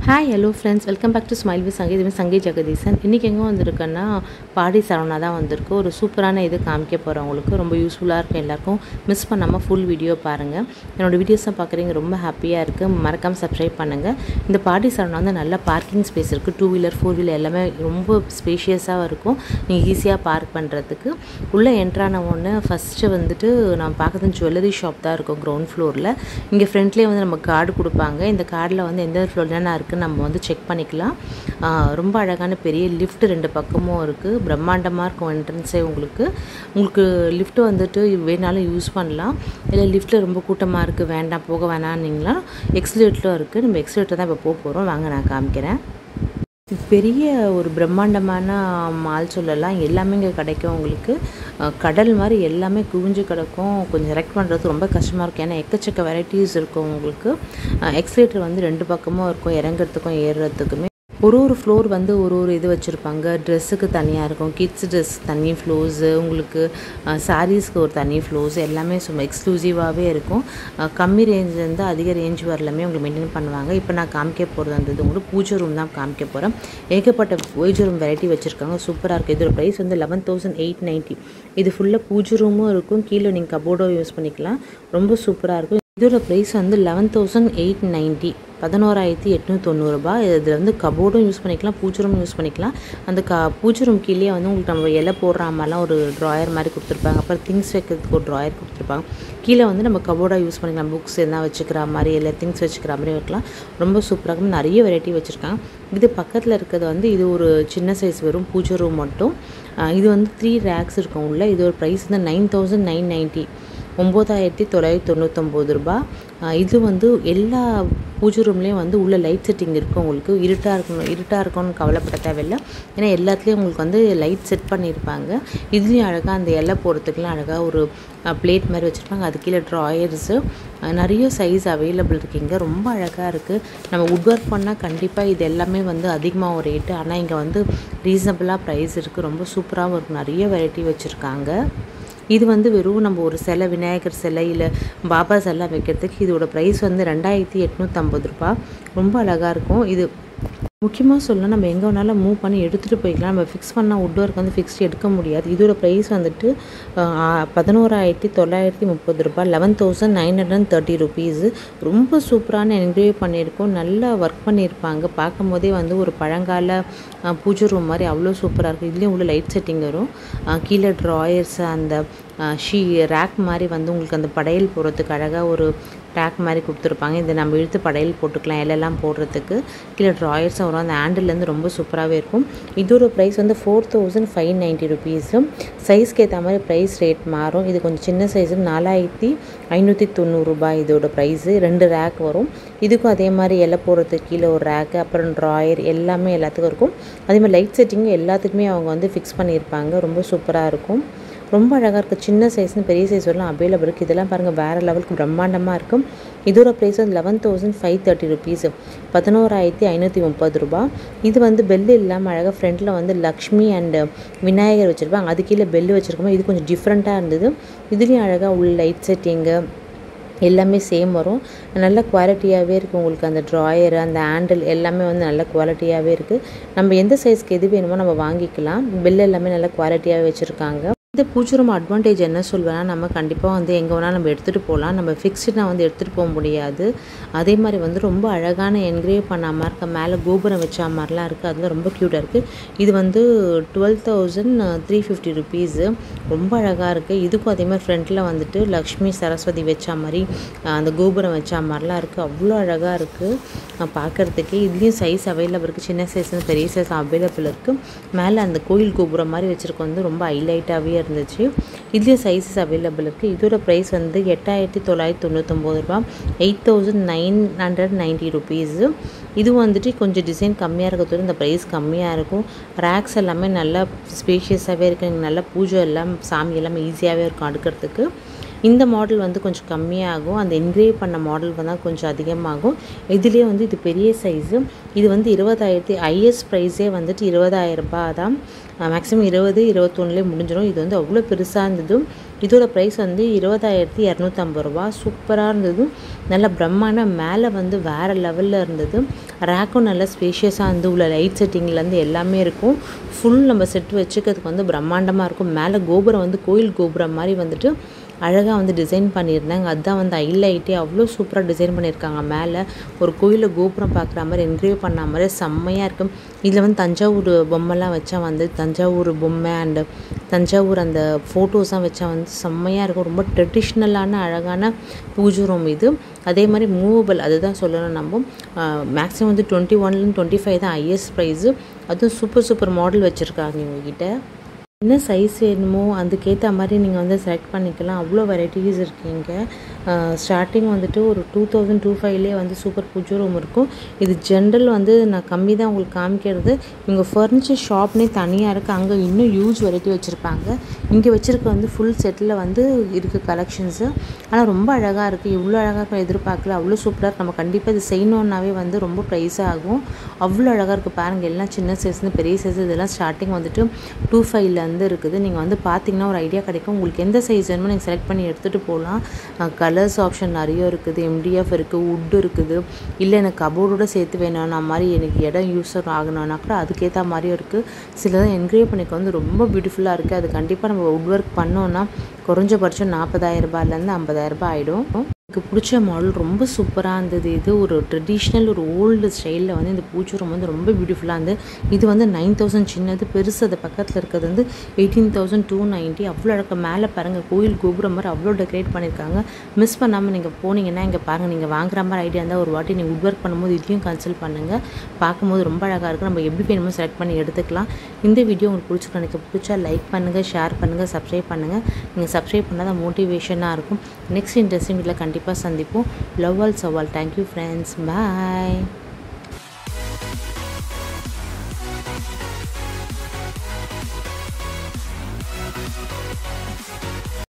hi hello friends welcome back to smile V Sangeeth இது சங்கீத் ஜெகதீசன் இன்றைக்கி எங்கே வந்திருக்கேன்னா பாடி சரவணா தான் வந்திருக்கு ஒரு சூப்பரான இது காமிக்க போகிறேன் உங்களுக்கு ரொம்ப யூஸ்ஃபுல்லாக இருக்கும் எல்லாருக்கும் மிஸ் பண்ணாமல் ஃபுல் வீடியோ பாருங்கள் என்னோடய வீடியோஸை பார்க்குறீங்க ரொம்ப ஹாப்பியாக இருக்குது மறக்காமல் சப்ஸ்கிரைப் பண்ணுங்கள் இந்த பாடி சரவணா வந்து நல்ல பார்க்கிங் ஸ்பேஸ் இருக்குது டூ வீலர் ஃபோர் வீலர் எல்லாமே ரொம்ப ஸ்பேஷியஸாக இருக்கும் நீங்கள் ஈஸியாக பார்க் பண்ணுறதுக்கு உள்ளே என்ட்ரான ஒன்று ஃபஸ்ட்டு வந்துட்டு நான் பார்க்குறது ஜுவல்லரி ஷாப் தான் இருக்கும் கிரவுண்ட் ஃப்ளோரில் இங்கே ஃப்ரண்ட்லேயே வந்து நம்ம கார்டு கொடுப்பாங்க இந்த கார்டில் வந்து எந்த ஃப்ளோர் என்னென்ன இருக்குன்னு நம்ம வந்து செக் பண்ணிக்கலாம் ஆஹ் ரொம்ப அழகான பெரிய லிஃப்ட் ரெண்டு பக்கமும் இருக்குது பிரம்மாண்டமாக இருக்கும் என்ட்ரன்ஸே உங்களுக்கு உங்களுக்கு லிஃப்ட் வந்துட்டு வேணாலும் யூஸ் பண்ணலாம் இல்லை லிஃப்ட்டில் ரொம்ப கூட்டமாக இருக்குது வேண்டாம் போக வேணாம்னீங்களா எக்ஸ்லேட்டரும் இருக்குது நம்ம எக்ஸ்லேட்டர் தான் இப்போ போக போகிறோம் வாங்க நான் காமிக்கிறேன் பெரிய ஒரு பிரம்மாண்டமான மால் சொல்லலாம் எல்லாமே இங்கே கிடைக்கும் உங்களுக்கு அஹ் கடல் மாதிரி எல்லாமே குவிஞ்சு கிடக்கும் கொஞ்சம் செலக்ட் பண்ணுறது ரொம்ப கஷ்டமாக இருக்கும் ஏன்னா எக்கச்சக்க வெரைட்டிஸ் இருக்கும் உங்களுக்கு எக்ஸ்லேட்டர் வந்து ரெண்டு பக்கமும் இருக்கும் இறங்குறதுக்கும் ஏறுறதுக்குமே ஒரு ஒரு ஃப்ளோர் வந்து ஒரு ஒரு இது வச்சுருப்பாங்க ட்ரெஸ்ஸுக்கு தனியாக இருக்கும் கிட்ஸ் ட்ரெஸ் தனி ஃப்ளோர்ஸு உங்களுக்கு சாரீஸ்க்கு ஒரு தனி ஃப்ளோர்ஸ் எல்லாமே சும்மா எக்ஸ்க்ளூசிவாகவே இருக்கும் அஹ் கம்மி ரேஞ்சிலேருந்து அதிக ரேஞ்ச் வரலாமே உங்களுக்கு மெயின்டைன் பண்ணுவாங்க இப்போ நான் காமிக்க போகிறது அந்த இது உங்களுக்கு பூஜை ரூம் தான் காமிக்க போகிறேன் ஏகப்பட்ட பூஜை ரூம் வெரைட்டி வச்சுருக்காங்க சூப்பராக இருக்குது இதோட ப்ரைஸ் வந்து லெவன் தௌசண்ட் எயிட் நைன்ட்டி இது ஃபுல்லாக பூஜை ரூமும் இருக்கும் கீழே நீங்கள் கபோர்டோ யூஸ் பண்ணிக்கலாம் ரொம்ப சூப்பராக இருக்கும் இதோட ப்ரைஸ் வந்து லெவன் தௌசண்ட் எயிட் நைன்ட்டி பதினோராயிரத்தி எட்நூற்றி தொண்ணூறுபா இதில் வந்து கபோர்டும் யூஸ் பண்ணிக்கலாம் பூஜை ரூம் யூஸ் பண்ணிக்கலாம் அந்த க பூஜை ரூம் கீழே வந்து உங்களுக்கு நம்ம இலை போடுற மாதிரிலாம் ஒரு ட்ராயர் மாதிரி கொடுத்துருப்பாங்க அப்புறம் திங்ஸ் வைக்கிறதுக்கு ஒரு ட்ராயர் கொடுத்துருப்பாங்க கீழே வந்து நம்ம கபோர்டாக யூஸ் பண்ணிக்கலாம் புக்ஸ் எல்லாம் வச்சுக்கிற மாதிரி இல்லை திங்ஸ் வச்சுக்கிற மாதிரி வைக்கலாம் ரொம்ப சூப்பராக இருக்கும் நிறைய வெரைட்டி வச்சுருக்காங்க இது பக்கத்தில் இருக்கிறது வந்து இது ஒரு சின்ன சைஸ் வெறும் பூஜை ரூம் மட்டும் ஆஹ் இது வந்து த்ரீ ரேக்ஸ் இருக்கும் உள்ள இது ஒரு ப்ரைஸ் வந்து நைன் தௌசண்ட் நைன் நைன்ட்டி ஒம்பதாயிரத்தி தொள்ளாயிரத்தி தொண்ணூத்தொம்பது ரூபா ஆஹ் இது வந்து எல்லா பூஜை ரூம்லேயும் வந்து உள்ள லைட் செட்டிங் இருக்கும் உங்களுக்கு இருட்டாக இருக்கணும் இருட்டாக இருக்கணும்னு கவலைப்பட தேவையில்லை ஏன்னா எல்லாத்துலேயும் உங்களுக்கு வந்து லைட் செட் பண்ணியிருப்பாங்க இதுலேயும் அழகாக அந்த இலை போடுறதுக்குலாம் அழகாக ஒரு பிளேட் மாதிரி வச்சுருப்பாங்க அது கீழே ட்ராயர்ஸு நிறைய சைஸ் அவைலபிள் இருக்குங்க ரொம்ப அழகாக இருக்குது நம்ம உட் ஒர்க் பண்ணால் கண்டிப்பாக இது எல்லாமே வந்து அதிகமாக ரேட்டு ஆனால் இங்கே வந்து ரீசனபிளாக ப்ரைஸ் இருக்குது ரொம்ப சூப்பராகவும் இருக்கும் நிறைய வெரைட்டி வச்சுருக்காங்க இது வந்து வெறும் நம்ம ஒரு சிலை விநாயகர் சிலை இல்லை பாபா சிலை வைக்கிறதுக்கு இதோட ப்ரைஸ் வந்து ரெண்டாயிரத்தி எட்நூற்றம்பது ரூபா ரொம்ப அழகாக இருக்கும் இது முக்கியமாக சொல்லணும் நம்ம எங்கே வேணாலும் மூவ் பண்ணி எடுத்துகிட்டு போய்க்கலாம் நம்ம ஃபிக்ஸ் பண்ணால் உட் ஒர்க் வந்து ஃபிக்ஸ்டு எடுக்க முடியாது இதோட ப்ரைஸ் வந்துட்டு ஆஹ், பதினோராயிரத்தி தொள்ளாயிரத்தி முப்பது ரூபாய் eleven thousand nine hundred and thirty rupees ரொம்ப சூப்பரான என்கிரேவ் பண்ணியிருக்கோம் நல்லா ஒர்க் பண்ணியிருப்பாங்க பார்க்கும் போதே வந்து ஒரு பழங்கால ஆஹ், பூஜை ரூம் மாதிரி அவ்வளோ சூப்பராக இருக்கும் இதுலேயும் உள்ள லைட் செட்டிங் வரும் ஆஹ், கீழே ட்ராயர்ஸ் அந்த ஷீ ரேக் மாதிரி வந்து உங்களுக்கு அந்த படையல் போடுறதுக்கு அழகாக ஒரு ரேக் மாதிரி கொடுத்துருப்பாங்க இதை நம்ம இழுத்து படையல் போட்டுக்கலாம் இலையெல்லாம் போடுறதுக்கு கீழே ட்ராயர்ஸும் வரும் அந்த ஹேண்டில்லேருந்து ரொம்ப சூப்பராகவே இருக்கும் இதோட ப்ரைஸ் வந்து ஃபோர் தௌசண்ட் ஃபைவ் நைன்ட்டி ருபீஸும் சைஸ்க்கு ஏற்ற மாதிரி ப்ரைஸ் ரேட் மாறும் இது கொஞ்சம் சின்ன சைஸு நாலாயிரத்தி ஐநூற்றி தொண்ணூறுரூபா இதோட ப்ரைஸு ரெண்டு ரேக் வரும் இதுக்கும் அதே மாதிரி இலை போடுறதுக்கு கீழே ஒரு ரேக்கு அப்புறம் ட்ராயர் எல்லாமே எல்லாத்துக்கும் இருக்கும் அதே மாதிரி லைட் செட்டிங்கும் எல்லாத்துக்குமே அவங்க வந்து ஃபிக்ஸ் பண்ணியிருப்பாங்க ரொம்ப சூப்பராக இருக்கும் ரொம்ப அழகாக இருக்குது சின்ன சைஸ்னு பெரிய சைஸ் வரலாம் அவைலபிள் இருக்குது இதெல்லாம் பாருங்கள் வேறு லெவலுக்கு பிரம்மாண்டமாக இருக்கும் இதோட ப்ரைஸ் வந்து eleven thousand five thirty rupees பதினோராயிரத்தி ஐநூற்றி முப்பது ரூபா இது வந்து பெல் இல்லாமல் அழகாக ஃப்ரண்ட்டில் வந்து லக்ஷ்மி அண்ட் விநாயகர் வச்சுருப்பாங்க அது கீழே பெல் வச்சுருக்கோம் இது கொஞ்சம் டிஃப்ரெண்ட்டாக இருந்தது இதுலேயும் அழகாக உள்ள லைட் செட்டிங்கு எல்லாமே சேம் வரும் நல்ல குவாலிட்டியாகவே இருக்குது உங்களுக்கு அந்த ட்ராயர் அந்த ஹேண்டில் எல்லாமே வந்து நல்ல குவாலிட்டியாகவே இருக்குது நம்ம எந்த சைஸ்க்கு எது வேணுமோ நம்ம வாங்கிக்கலாம் பெல் எல்லாமே நல்ல குவாலிட்டியாகவே வச்சுருக்காங்க இந்த பூஜை ரூம் அட்வான்டேஜ் என்ன சொல்வேன்னா நம்ம கண்டிப்பாக வந்து எங்கே வேணால் நம்ம எடுத்துகிட்டு போகலாம் நம்ம ஃபிக்ஸ்டாக வந்து எடுத்துகிட்டு போக முடியாது அதே மாதிரி வந்து ரொம்ப அழகான என்கிரேவ் பண்ண மாதிரி இருக்க மேலே கோபுரம் வச்ச மாதிரிலாம் இருக்குது அதெல்லாம் ரொம்ப க்யூட்டாக இருக்குது இது வந்து twelve thousand three fifty rupees ரொம்ப அழகாக இருக்குது இதுக்கும் அதே மாதிரி ஃப்ரண்ட்டில் வந்துட்டு லக்ஷ்மி சரஸ்வதி வச்ச மாதிரி அஹ், அந்த கோபுரம் வச்ச மாதிரிலாம் இருக்குது அவ்வளோ அழகாக இருக்குது பார்க்குறதுக்கு இதுலேயும் சைஸ் அவைலபிள் இருக்குது சின்ன சைஸ் பெரிய சைஸ் அவைலபிள் இருக்குது மேலே அந்த கோயில் கோபுரம் மாதிரி வச்சுருக்க வந்து ரொம்ப ஹைலைட்டாகவே இருந்துச்சு இதுலேயும் சைஸஸ் அவைலபிள் இருக்குது இதோட ப்ரைஸ் வந்து எட்டாயிரத்தி தொள்ளாயிரத்தி தொண்ணூத்தொம்பது ரூபா eight thousand nine hundred ninety rupees இது வந்துட்டு கொஞ்சம் டிசைன் கம்மியாக இருக்கிறதோட இந்த ப்ரைஸ் கம்மியாக இருக்கும் ரேக்ஸ் எல்லாமே நல்லா ஸ்பேஷியஸாகவே இருக்குது நல்லா பூஜை எல்லாம் சாமி எல்லாமே ஈஸியாகவே இருக்கும் அடுக்கிறதுக்கு இந்த மாடல் வந்து கொஞ்சம் கம்மியாகும் அந்த என்கிரேவ் பண்ண மாடல் வந்து கொஞ்சம் அதிகமாகும் இதுலேயே வந்து இது பெரிய சைஸு இது வந்து இருபதாயிரத்தி ஐஎஸ் ப்ரைஸே வந்துட்டு இருபதாயிரம் ரூபாய் தான் மேக்ஸிமம் இருபது இருபத்தொன்னுலேயே முடிஞ்சிடும் இது வந்து அவ்வளோ பெருசாக இருந்தது இதோட ப்ரைஸ் வந்து இருபதாயிரத்தி இரநூத்தம்பது ரூபா சூப்பராக இருந்தது நல்ல பிரம்மாண்ட மேலே வந்து வேறு லெவலில் இருந்தது ரேக்கும் நல்லா ஸ்பேஷியஸாக இருந்து உள்ள லைட் செட்டிங்லேருந்து எல்லாமே இருக்கும் ஃபுல் நம்ம செட் வச்சுக்கிறதுக்கு வந்து பிரம்மாண்டமாக இருக்கும் மேலே கோபுரம் வந்து கோயில் கோபுரம் மாதிரி வந்துட்டு அழகாக வந்து டிசைன் பண்ணியிருந்தாங்க அதுதான் வந்து ஹைலைட்டே அவ்வளோ சூப்பராக டிசைன் பண்ணியிருக்காங்க மேலே ஒரு கோயிலில் கோபுரம் பார்க்குற மாதிரி என்க்ரேவ் பண்ண மாதிரி செம்மையாக இருக்கும் இதில் வந்து தஞ்சாவூர் பொம்மைலாம் வச்சா வந்து தஞ்சாவூர் பொம்மை அண்டு தஞ்சாவூர் அந்த ஃபோட்டோஸ்லாம் வச்சா வந்து செம்மையாக இருக்கும் ரொம்ப ட்ரெடிஷ்னலான அழகான பூஜை ரூம் இது அதே மாதிரி மூவபிள் அதுதான் சொல்லணும் நம்ம மேக்ஸிமம் வந்து டுவெண்ட்டி ஒன்லேருந்து டுவெண்ட்டி ஃபைவ் தான் ஹையஸ்ட் ப்ரைஸு அதுவும் சூப்பர் சூப்பர் மாடல் வச்சுருக்காங்க இவங்ககிட்ட என்ன சைஸ் வேணுமோ அதுக்கேற்ற மாதிரி நீங்கள் வந்து செலக்ட் பண்ணிக்கலாம் அவ்வளோ வெரைட்டிஸ் இருக்கீங்க ஸ்டார்டிங் வந்துட்டு ஒரு டூ தௌசண்ட் டூ ஃபைவ்லேயே வந்து சூப்பர் பூஜை ரூம் இருக்கும் இது ஜென்ரல் வந்து நான் கம்மி தான் உங்களுக்கு காமிக்கிறது இவங்க ஃபர்னிச்சர் ஷாப்னே தனியாக இருக்குது அங்கே இன்னும் யூஸ் வெரைட்டி வச்சுருப்பாங்க இங்கே வச்சுருக்க வந்து ஃபுல் செட்டில் வந்து இருக்குது கலெக்ஷன்ஸு ஆனால் ரொம்ப அழகாக இருக்குது இவ்வளோ அழகாக இருக்கும் எதிர்பார்க்கல அவ்வளோ சூப்பராக இருக்குது நம்ம கண்டிப்பாக இது செய்யணுன்னாவே வந்து ரொம்ப ப்ரைஸ் ஆகும் அவ்வளோ அழகாக இருக்குது பாருங்கள் எல்லாம் சின்ன சைஸ்லேருந்து பெரிய சைஸ் இதெல்லாம் ஸ்டார்டிங் வந்துட்டு டூ ஃபைவ்ல வந்து இருக்குது நீங்கள் வந்து பார்த்தீங்கன்னா ஒரு ஐடியா கிடைக்கும் உங்களுக்கு எந்த சைஸ் வேணுமோ நீங்கள் செலக்ட் பண்ணி எடுத்துகிட்டு போகலாம் கலர்ஸ் ஆப்ஷன் நிறைய இருக்குது எம்டிஎஃப் இருக்குது வுட் இருக்குது இல்லை எனக்கு கபோர்டோட சேர்த்து வேணும்னா மாதிரி எனக்கு இடம் யூஸ் ஆகணும்னா கூட அதுக்கேற்ற மாதிரியும் இருக்குது சிலதான் என்க்ரேவ் பண்ணிக்க வந்து ரொம்ப பியூட்டிஃபுல்லாக இருக்குது அது கண்டிப்பாக நம்ம வுட் ஒர்க் பண்ணோன்னா குறைஞ்சபட்சம் நாற்பதாயிரம் ரூபாயிலேருந்து ஐம்பதாயிரம் ரூபாய் ஆகிடும் எனக்கு பிடிச்ச மாடல் ரொம்ப சூப்பராக இருந்தது இது ஒரு ட்ரெடிஷ்னல் ஒரு ஓல்டு ஸ்டைலில் வந்து இந்த பூச்சூரம் வந்து ரொம்ப பியூட்டிஃபுல்லாக இருந்து இது வந்து நைன் தௌசண்ட் சின்னது பெருசு அது பக்கத்தில் இருக்கிறது வந்து எயிட்டீன் தௌசண்ட் டூ நைன்ட்டி அவ்வளோ அழகாக மேலே பாருங்கள் கோயில் கோபுரம் மாதிரி அவ்வளோ டெக்கரேட் பண்ணியிருக்காங்க மிஸ் பண்ணாமல் நீங்கள் போனீங்கன்னா இங்கே பாருங்கள் நீங்கள் வாங்குற மாதிரி ஐடியா இருந்தால் ஒரு வாட்டி நீங்கள் வுட் ஒர்க் பண்ணும்போது இதையும் கன்சல்ட் பண்ணுங்கள் பார்க்கும்போது ரொம்ப அழகாக இருக்குது நம்ம எப்படி வேணுமோ செலக்ட் பண்ணி எடுத்துக்கலாம் இந்த வீடியோ உங்களுக்கு பிடிச்சிருக்கு எனக்கு பிடிச்சா லைக் பண்ணுங்கள் ஷேர் பண்ணுங்கள் சப்ஸ்கிரைப் பண்ணுங்கள் நீங்கள் சப்ஸ்கிரைப் பண்ணால் தான் மோட்டிவேஷனாக இருக்கும் நெக்ஸ்ட் இன்ட்ரெஸ்டிங் வீட்டில் கண்டிப்பாக சந்திப்போம் லவ் ஆல் சவால் தேங்க்யூ ஃப்ரெண்ட்ஸ் பாய்